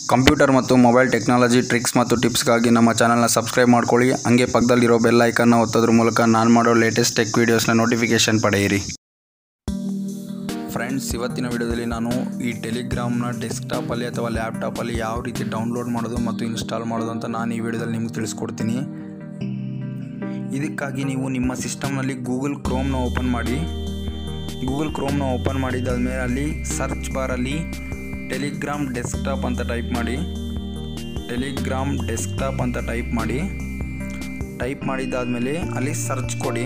computer ಮತ್ತು mobile technology tricks ಮತ್ತು ಟಿಪ್ಸ್ಗಾಗಿ ನಮ್ಮ ಚಾನಲ್ನ ಸಬ್ಸ್ಕ್ರೈಬ್ ಮಾಡ್ಕೊಳ್ಳಿ ಹಂಗೆ ಪಕ್ಕದಲ್ಲಿರೋ ಬೆಲ್ ಐಕನ್ನ ಒತ್ತೋದ್ರ ಮೂಲಕ ನಾನು ಮಾಡೋ ಲೇಟೆಸ್ಟ್ ಟೆಕ್ ವೀಡಿಯೋಸ್ನ ನೋಟಿಫಿಕೇಷನ್ ಪಡೆಯಿರಿ ಫ್ರೆಂಡ್ಸ್ ಇವತ್ತಿನ ವಿಡಿಯೋದಲ್ಲಿ ನಾನು ಈ ಟೆಲಿಗ್ರಾಮ್ನ ಡೆಸ್ಕ್ಟಾಪಲ್ಲಿ ಅಥವಾ ಲ್ಯಾಪ್ಟಾಪಲ್ಲಿ ಯಾವ ರೀತಿ ಡೌನ್ಲೋಡ್ ಮಾಡೋದು ಮತ್ತು ಇನ್ಸ್ಟಾಲ್ ಮಾಡೋದು ಅಂತ ನಾನು ಈ ವಿಡಿಯೋದಲ್ಲಿ ನಿಮ್ಗೆ ತಿಳಿಸ್ಕೊಡ್ತೀನಿ ಇದಕ್ಕಾಗಿ ನೀವು ನಿಮ್ಮ ಸಿಸ್ಟಮ್ನಲ್ಲಿ ಗೂಗಲ್ ಕ್ರೋಮ್ನ ಓಪನ್ ಮಾಡಿ ಗೂಗಲ್ ಕ್ರೋಮ್ನ ಓಪನ್ ಮಾಡಿದ್ದಾದಮೇಲೆ ಅಲ್ಲಿ ಸರ್ಚ್ ಬಾರಲ್ಲಿ ಟೆಲಿಗ್ರಾಮ್ ಡೆಸ್ಕ್ಟಾಪ್ ಅಂತ ಟೈಪ್ ಮಾಡಿ ಟೆಲಿಗ್ರಾಮ್ ಡೆಸ್ಕ್ಟಾಪ್ ಅಂತ ಟೈಪ್ ಮಾಡಿ ಟೈಪ್ ಮಾಡಿದ್ದಾದಮೇಲೆ ಅಲ್ಲಿ ಸರ್ಚ್ ಕೊಡಿ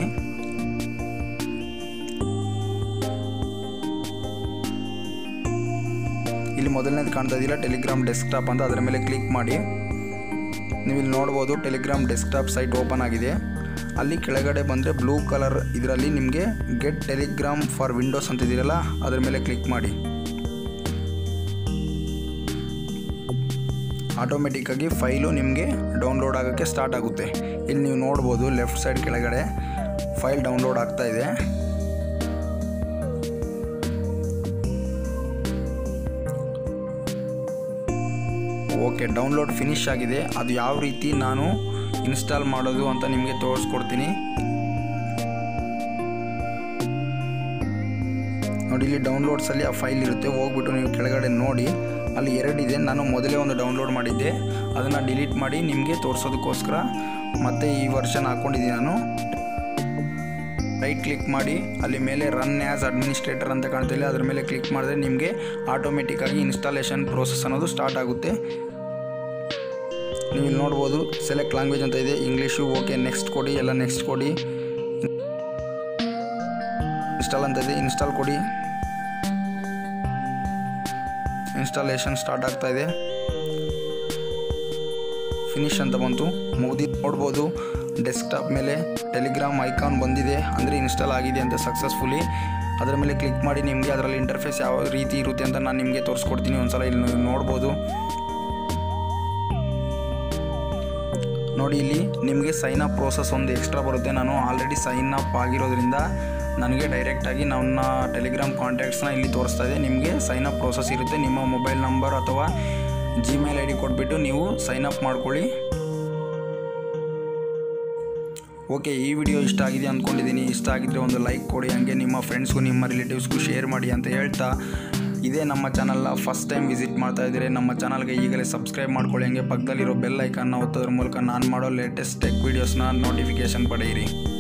ಇಲ್ಲಿ ಮೊದಲನೇದು ಕಾಣ್ತಾ ಇದೆಯಲ್ಲ ಟೆಲಿಗ್ರಾಮ್ ಡೆಸ್ಕ್ಟಾಪ್ ಅಂತ ಅದರ ಮೇಲೆ ಕ್ಲಿಕ್ ಮಾಡಿ ನೀವು ಇಲ್ಲಿ ನೋಡ್ಬೋದು ಟೆಲಿಗ್ರಾಮ್ ಡೆಸ್ಕ್ಟಾಪ್ ಸೈಟ್ ಓಪನ್ ಆಗಿದೆ ಅಲ್ಲಿ ಕೆಳಗಡೆ ಬಂದರೆ ಬ್ಲೂ ಕಲರ್ ಇದರಲ್ಲಿ ನಿಮಗೆ ಗೆಟ್ ಟೆಲಿಗ್ರಾಮ್ ಫಾರ್ ವಿಂಡೋಸ್ ಅಂತ ಇದೆಯಲ್ಲ ಅದರ ಮೇಲೆ ಕ್ಲಿಕ್ ಮಾಡಿ ಆಟೋಮೆಟಿಕ್ಕಾಗಿ ಫೈಲು ನಿಮಗೆ ಡೌನ್ಲೋಡ್ ಆಗೋಕ್ಕೆ ಸ್ಟಾರ್ಟ್ ಆಗುತ್ತೆ ಇಲ್ಲಿ ನೀವು ನೋಡ್ಬೋದು ಲೆಫ್ಟ್ ಸೈಡ್ ಕೆಳಗಡೆ ಫೈಲ್ ಡೌನ್ಲೋಡ್ ಆಗ್ತಾ ಇದೆ ಓಕೆ ಡೌನ್ಲೋಡ್ ಫಿನಿಶ್ ಆಗಿದೆ ಅದು ಯಾವ ರೀತಿ ನಾನು ಇನ್ಸ್ಟಾಲ್ ಮಾಡೋದು ಅಂತ ನಿಮಗೆ ತೋರಿಸ್ಕೊಡ್ತೀನಿ ನೋಡಿ ಇಲ್ಲಿ ಡೌನ್ಲೋಡ್ಸಲ್ಲಿ ಆ ಫೈಲ್ ಇರುತ್ತೆ ಹೋಗ್ಬಿಟ್ಟು ನೀವು ಕೆಳಗಡೆ ನೋಡಿ ಅಲ್ಲಿ ಎರಡಿದೆ ನಾನು ಮೊದಲೇ ಒಂದು ಡೌನ್ಲೋಡ್ ಮಾಡಿದ್ದೆ ಅದನ್ನು ಡಿಲೀಟ್ ಮಾಡಿ ನಿಮಗೆ ತೋರಿಸೋದಕ್ಕೋಸ್ಕರ ಮತ್ತೆ ಈ ವರ್ಷನ್ ಹಾಕ್ಕೊಂಡಿದ್ದೀನಿ ನಾನು ರೈಟ್ ಕ್ಲಿಕ್ ಮಾಡಿ ಅಲ್ಲಿ ಮೇಲೆ ರನ್ ಆ್ಯಸ್ ಅಡ್ಮಿನಿಸ್ಟ್ರೇಟರ್ ಅಂತ ಕಾಣ್ತಿಲ್ಲ ಅದ್ರ ಮೇಲೆ ಕ್ಲಿಕ್ ಮಾಡಿದ್ರೆ ನಿಮಗೆ ಆಟೋಮೆಟಿಕ್ಕಾಗಿ ಇನ್ಸ್ಟಾಲೇಷನ್ ಪ್ರೋಸೆಸ್ ಅನ್ನೋದು ಸ್ಟಾರ್ಟ್ ಆಗುತ್ತೆ ನೀವು ಇಲ್ಲಿ ನೋಡ್ಬೋದು ಸೆಲೆಕ್ಟ್ ಲ್ಯಾಂಗ್ವೇಜ್ ಅಂತ ಇದೆ ಇಂಗ್ಲೀಷು ಓಕೆ ನೆಕ್ಸ್ಟ್ ಕೊಡಿ ಎಲ್ಲ ನೆಕ್ಸ್ಟ್ ಕೊಡಿ ಇನ್ಸ್ಟಾಲ್ ಅಂತ ಇದೆ ಇನ್ಸ್ಟಾಲ್ ಕೊಡಿ ಇನ್ಸ್ಟಾಲೇಷನ್ ಸ್ಟಾರ್ಟ್ ಆಗ್ತಾ ಇದೆ ಫಿನಿಶ್ ಅಂತ ಬಂತು ಮುಗ್ದಿ ನೋಡ್ಬೋದು ಡೆಸ್ಕ್ಟಾಪ್ ಮೇಲೆ ಟೆಲಿಗ್ರಾಮ್ ಐಕಾನ್ ಬಂದಿದೆ ಅಂದರೆ ಇನ್ಸ್ಟಾಲ್ ಆಗಿದೆ ಅಂತ ಸಕ್ಸಸ್ಫುಲಿ ಅದರ ಮೇಲೆ ಕ್ಲಿಕ್ ಮಾಡಿ ನಿಮಗೆ ಅದರಲ್ಲಿ ಇಂಟರ್ಫೇಸ್ ಯಾವ ರೀತಿ ಇರುತ್ತೆ ಅಂತ ನಾನು ನಿಮಗೆ ತೋರಿಸ್ಕೊಡ್ತೀನಿ ಒಂದ್ಸಲ ಇಲ್ಲಿ ನೀವು ನೋಡ್ಬೋದು ನೋಡಿ ಇಲ್ಲಿ ನಿಮಗೆ ಸೈನ್ ಅಪ್ ಪ್ರೋಸೆಸ್ ಒಂದು ಎಕ್ಸ್ಟ್ರಾ ಬರುತ್ತೆ ನಾನು ಆಲ್ರೆಡಿ ಸೈನ್ ಅಪ್ ಆಗಿರೋದ್ರಿಂದ ನನಗೆ ಡೈರೆಕ್ಟಾಗಿ ನನ್ನ ಟೆಲಿಗ್ರಾಮ್ ಕಾಂಟ್ಯಾಕ್ಟ್ಸ್ನ ಇಲ್ಲಿ ತೋರಿಸ್ತಾ ಇದೆ ನಿಮಗೆ ಸೈನ್ ಅಪ್ ಪ್ರೋಸೆಸ್ ಇರುತ್ತೆ ನಿಮ್ಮ ಮೊಬೈಲ್ ನಂಬರ್ ಅಥವಾ ಜಿಮೇಲ್ ಐ ಡಿ ಕೊಟ್ಬಿಟ್ಟು ನೀವು ಸೈನ್ ಅಪ್ ಮಾಡ್ಕೊಳ್ಳಿ ಓಕೆ ಈ ವಿಡಿಯೋ ಇಷ್ಟ ಆಗಿದೆ ಅಂದ್ಕೊಂಡಿದ್ದೀನಿ ಇಷ್ಟ ಆಗಿದ್ದರೆ ಒಂದು ಲೈಕ್ ಕೊಡಿ ಹಾಗೆ ನಿಮ್ಮ ಫ್ರೆಂಡ್ಸ್ಗೂ ನಿಮ್ಮ ರಿಲೇಟಿವ್ಸ್ಗೂ ಶೇರ್ ಮಾಡಿ ಅಂತ ಹೇಳ್ತಾ ಇದೇ ನಮ್ಮ ಚಾನಲ್ನ ಫಸ್ಟ್ ಟೈಮ್ ವಿಸಿಟ್ ಮಾಡ್ತಾ ಇದ್ದರೆ ನಮ್ಮ ಚಾನಲ್ಗೆ ಈಗಲೇ ಸಬ್ಸ್ಕ್ರೈಬ್ ಮಾಡ್ಕೊಳ್ಳಿ ಹಂಗೆ ಪಕ್ಕದಲ್ಲಿರೋ ಬೆಲ್ ಐಕನ್ನ ಒತ್ತೋದ್ರ ಮೂಲಕ ನಾನು ಮಾಡೋ ಲೇಟೆಸ್ಟ್ ಟೆಕ್ ವೀಡಿಯೋಸ್ನ ನೋಟಿಫಿಕೇಷನ್ ಪಡೆಯಿರಿ